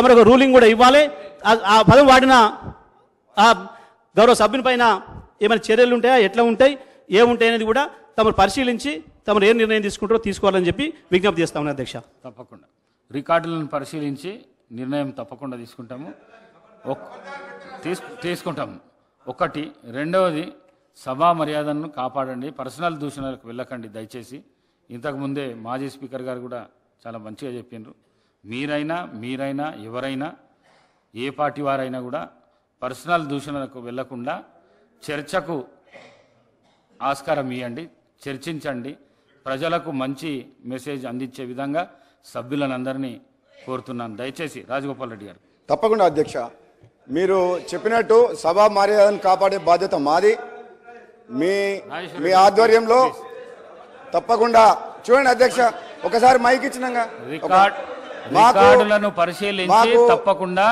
తమరు ఒక రూలింగ్ కూడా ఇవ్వాలి ఆ- ఆ పదం వాడిన ఆ గౌరవ సభ్యుని పైన ఏమైనా చర్యలు ఉంటాయా ఎట్లా ఉంటాయి ఏముంటాయి అనేది కూడా తమరు పరిశీలించి తమరు ఏ నిర్ణయం తీసుకుంటారో తీసుకోవాలని చెప్పి విజ్ఞప్తి చేస్తా ఉన్నాను అధ్యక్ష తప్పకుండా రికార్డులను పరిశీలించి నిర్ణయం తప్పకుండా తీసుకుంటాము ఒక్- తీసు తీసుకుంటాము ఒకటి రెండవది సభా మర్యాదలను కాపాడండి పర్సనల్ దూషణలకు వెళ్ళకండి దయచేసి ఇంతకుముందే మాజీ స్పీకర్ గారు కూడా చాలా మంచిగా చెప్పిండ్రు మీరైనా మీరైనా ఎవరైనా ఏ పార్టీ వారైనా కూడా పర్సనల్ దూషణలకు వెళ్లకుండా చర్చకు ఆస్కారం ఇవ్వండి చర్చించండి ప్రజలకు మంచి మెసేజ్ అందించే విధంగా సభ్యులనందరినీ కోరుతున్నాను దయచేసి రాజగోపాల్ రెడ్డి గారు తప్పకుండా అధ్యక్ష మీరు చెప్పినట్టు సభా మర్యాదను కాపాడే బాధ్యత మాది మీ మీ ఆధ్వర్యంలో తప్పకుండా చూడండి అధ్యక్ష ఒకసారి మైక్ ఇచ్చినాక రికార్డ్ మాకు- రికార్డులను పరిశీలించి మాకు- తప్పకుండా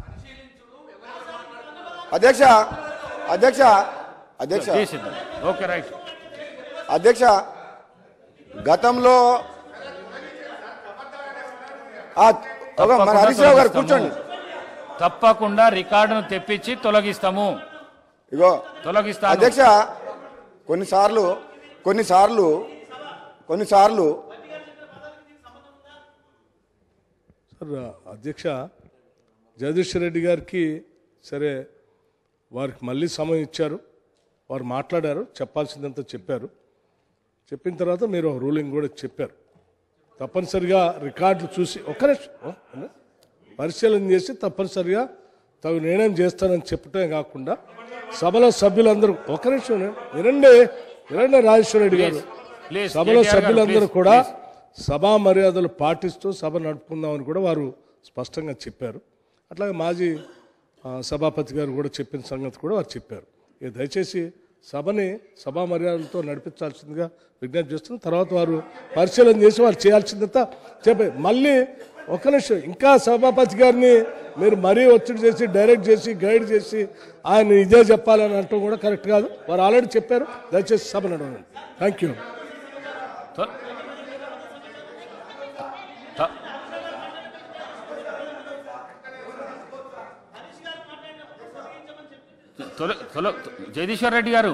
అధ్యక్ష అధ్యక్ష అధ్యక్ష తీసిద్దాం ఓకే రైట్ అధ్యక్ష గతంలో ఆ, ఒక మన తప్పకుండా హరీష్ రావు గారు తొలగిస్తాము. కూర్చోండి తప్పకుండా రికార్డును తెప్పించి తొలగిస్తాము ఇగో తొలగిస్తాను అధ్యక్ష కొన్నిసార్లు కొన్నిసార్లు కొన్నిసార్లు సార్ అధ్యక్ష జగదీశ్వర్ రెడ్డి గారికి సరే వారికి మళ్ళీ సమయం ఇచ్చారు వారు మాట్లాడారు చెప్పాల్సిందంతా చెప్పారు చెప్పిన తర్వాత మీరు ఒక రూలింగ్ కూడా చెప్పారు తప్పనిసరిగా రికార్డులు చూసి ఒక్క నిమిషం ఓ, అన్న. పరిశీలన చేసి తప్పనిసరిగా తగు నిర్ణయం చేస్తానని చెప్పటమే కాకుండా సభలో సభ్యులందరూ ఒక నిమిషం వినండి వినండి రాజేశ్వర రెడ్డి గారు ప్లీజ్ సభలో కేటీఆర్ గారు, సభ్యులందరూ ప్లీజ్, కూడా ప్లీజ్. సభా మర్యాదలు పాటిస్తూ సభ నడుపుకుందామని కూడా వారు స్పష్టంగా చెప్పారు అట్లాగే మాజీ ఆ, సభాపతి గారు కూడా చెప్పిన సంగతి కూడా వారు చెప్పారు ఇక దయచేసి సభని సభా మర్యాదలతో నడిపించాల్సిందిగా విజ్ఞప్తి చేస్తున్న తర్వాత వారు పరిశీలన చేసి వారు చేయాల్సిందంతా చెప్పే మళ్ళీ ఒక నిమిషం ఇంకా సభాపతి గారిని మీరు మరీ ఒత్తిడి చేసి డైరెక్ట్ చేసి గైడ్ చేసి ఆయన ఇదే చెప్పాలని అంటాం కూడా కరెక్ట్ కాదు వారు ఆల్రెడీ చెప్పారు దయచేసి సభ నడవండి థ్యాంక్ యూ తొ- త- తొల- తొల- జగదీశ్వర్ రెడ్డి గారు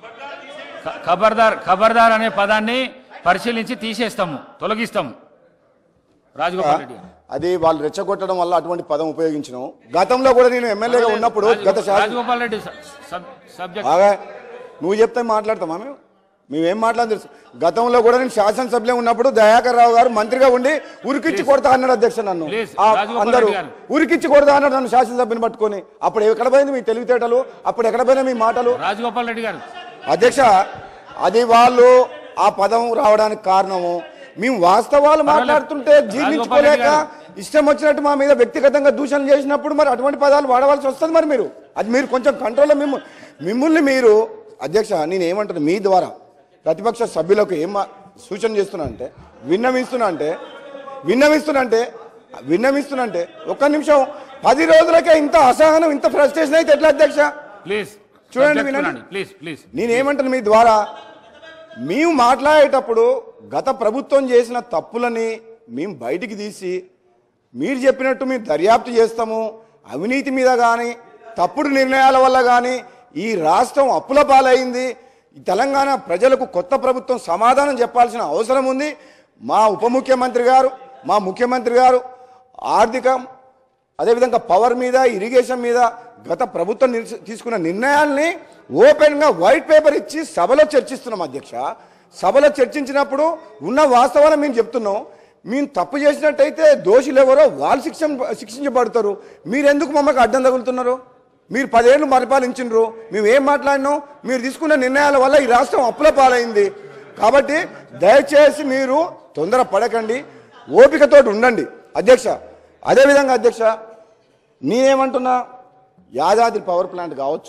ఖ- ఖబర్దార్ ఖబర్దార్ అనే పదాన్ని పరిశీలించి తీసేస్తాము తొలగిస్తాము రాజగోపాల్ రెడ్డి గారు అది వాళ్ళు రెచ్చగొట్టడం వల్ల అటువంటి పదం ఉపయోగించడం గతంలో కూడా నేను ఎమ్మెల్యేగా ఉన్నప్పుడు గత రాజగోపాల్ శాసన రాజగోపాల్ రెడ్డి స- సబ్- సబ్జెక్ట్ బాగా నువ్వు చెప్తే మాట్లాడతామా మేము మేమేం మాట్లాడదు తెలుసు గతంలో కూడా నేను శాసనసభ్యులే ఉన్నప్పుడు దయాకర్ రావు గారు మంత్రిగా ఉండి ఉరికిచ్చి కొడతా అన్నాడు అధ్యక్ష నన్ను Please, ఆ, రాజగోపాల్ అందరూ రెడ్డి గారు. ఉరికిచ్చి కొడతా అన్నాడు నన్ను శాసనసభ్యుని పట్టుకొని అప్పుడు ఎక్కడ పోయింది మీ తెలివితేటలు అప్పుడు ఎక్కడ పోయినా మీ మాటలు రాజగోపాల్ రెడ్డి గారు అధ్యక్ష అది వాళ్ళు ఆ పదం రావడానికి కారణము మేము వాస్తవాలు మాట్లాడుతుంటే జీర్ణించుకోలేక ఇష్టం వచ్చినట్టు మా మీద వ్యక్తిగతంగా దూషణలు చేసినప్పుడు మరి అటువంటి పదాలు వాడవలసి వస్తుంది మరి మీరు అది మీరు కొంచెం కంట్రోల్లో మిమ్మ మిమ్మల్ని మీరు అధ్యక్ష నేను ఏమంటాను మీ ద్వారా ప్రతిపక్ష సభ్యులకు ఏం మా- సూచన చేస్తున్నా అంటే విన్నవిస్తున్నా అంటే విన్నవిస్తున్నా అంటే విన్నవిస్తున్నా అంటే ఒక్క నిమిషం పది రోజులకే ఇంత అసహనం ఇంత ఫ్రస్ట్రేషన్ అయితే ఎట్లా అధ్యక్ష ప్లీజ్ చూడండి, వినండి. ప్లీజ్ ప్లీజ్ నేనేమంటాను మీ ద్వారా మేము మాట్లాడేటప్పుడు గత ప్రభుత్వం చేసిన తప్పులని మేము బయటికి తీసి మీరు చెప్పినట్టు మేము దర్యాప్తు చేస్తాము అవినీతి మీద కానీ తప్పుడు నిర్ణయాల వల్ల కానీ ఈ రాష్ట్రం అప్పుల పాలైంది ఈ తెలంగాణ ప్రజలకు కొత్త ప్రభుత్వం సమాధానం చెప్పాల్సిన అవసరం ఉంది మా ఉప ముఖ్యమంత్రి గారు మా ముఖ్యమంత్రి గారు ఆర్థికం అదేవిధంగా పవర్ మీద ఇరిగేషన్ మీద గత ప్రభుత్వం నిర్- తీసుకున్న నిర్ణయాల్ని ఓపెన్గా వైట్ పేపర్ ఇచ్చి సభలో చర్చిస్తున్నాం అధ్యక్ష సభలో చర్చించినప్పుడు ఉన్న వాస్తవాలను మేము చెప్తున్నాం మేము తప్పు చేసినట్టయితే దోషులు ఎవరో వాళ్ళు శిక్ష శిక్షించబడతారు మీరెందుకు మమ్మల్ని అడ్డం తగులుతున్నారు మీరు పదేళ్ళు పరిపాలించినరు మేము ఏం మాట్లాడినాం మీరు తీసుకున్న నిర్ణయాల వల్ల ఈ రాష్ట్రం అప్పుల పాలైంది కాబట్టి దయచేసి మీరు తొందర పడకండి ఓపికతోటి ఉండండి అధ్యక్ష అదేవిధంగా అధ్యక్ష నేనేమంటున్నా యాదాద్రి పవర్ ప్లాంట్ కావచ్చు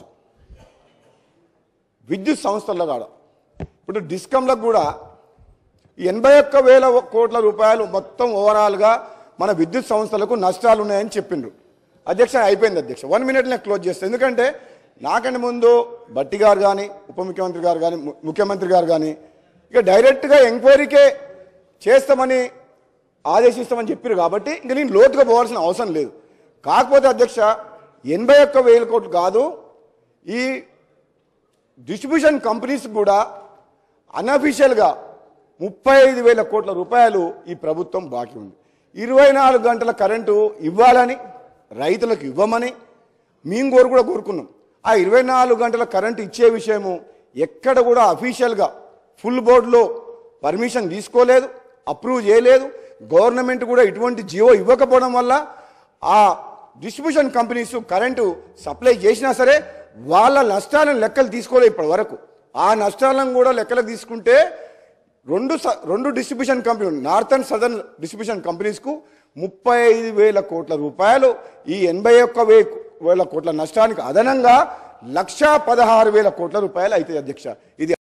విద్యుత్ సంస్థల్లో కాడ ఇప్పుడు డిస్కంలకు కూడా ఎనభై ఒక్క వేల కోట్ల రూపాయలు మొత్తం ఓవరాల్గా మన విద్యుత్ సంస్థలకు నష్టాలు ఉన్నాయని చెప్పిండ్రు అధ్యక్ష అయిపోయింది అధ్యక్ష వన్ మినిట్ నేను క్లోజ్ చేస్తాను ఎందుకంటే నాకంటే ముందు బట్టి గారు కానీ ఉప ముఖ్యమంత్రి గారు కానీ ము- ముఖ్యమంత్రి గారు కానీ ఇక డైరెక్ట్గా ఎంక్వైరీకే చేస్తామని ఆదేశిస్తామని చెప్పారు కాబట్టి ఇంక నేను లోతుగా పోవాల్సిన అవసరం లేదు కాకపోతే అధ్యక్ష ఎనభై ఒక్క వేల కోట్లు కాదు ఈ డిస్ట్రిబ్యూషన్ కంపెనీస్ కూడా అన్అఫీషియల్గా ముప్పై ఐదు వేల కోట్ల రూపాయలు ఈ ప్రభుత్వం బాకీ ఉంది ఇరవై నాలుగు గంటల కరెంటు ఇవ్వాలని రైతులకు ఇవ్వమని మేము కోరు కూడా కోరుకున్నాం ఆ ఇరవై నాలుగు గంటల కరెంటు ఇచ్చే విషయము ఎక్కడ కూడా అఫీషియల్గా ఫుల్ బోర్డులో పర్మిషన్ తీసుకోలేదు అప్రూవ్ చేయలేదు గవర్నమెంట్ కూడా ఇటువంటి జియో ఇవ్వకపోవడం వల్ల ఆ డిస్ట్రిబ్యూషన్ కంపెనీస్ కరెంటు సప్లై చేసినా సరే వాళ్ళ నష్టాలను లెక్కలు తీసుకోలేదు ఇప్పటి వరకు ఆ నష్టాలను కూడా లెక్కలకు తీసుకుంటే రెండు స- రెండు distribution company northern southern distribution కంపెనీస్కు ముప్పై ఐదు వేల కోట్ల రూపాయలు ఈ ఎనభై ఒక్క వే వేల కోట్ల నష్టానికి అదనంగా లక్షా పదహారు వేల కోట్ల రూపాయలు అవుతాయి అధ్యక్ష ఇది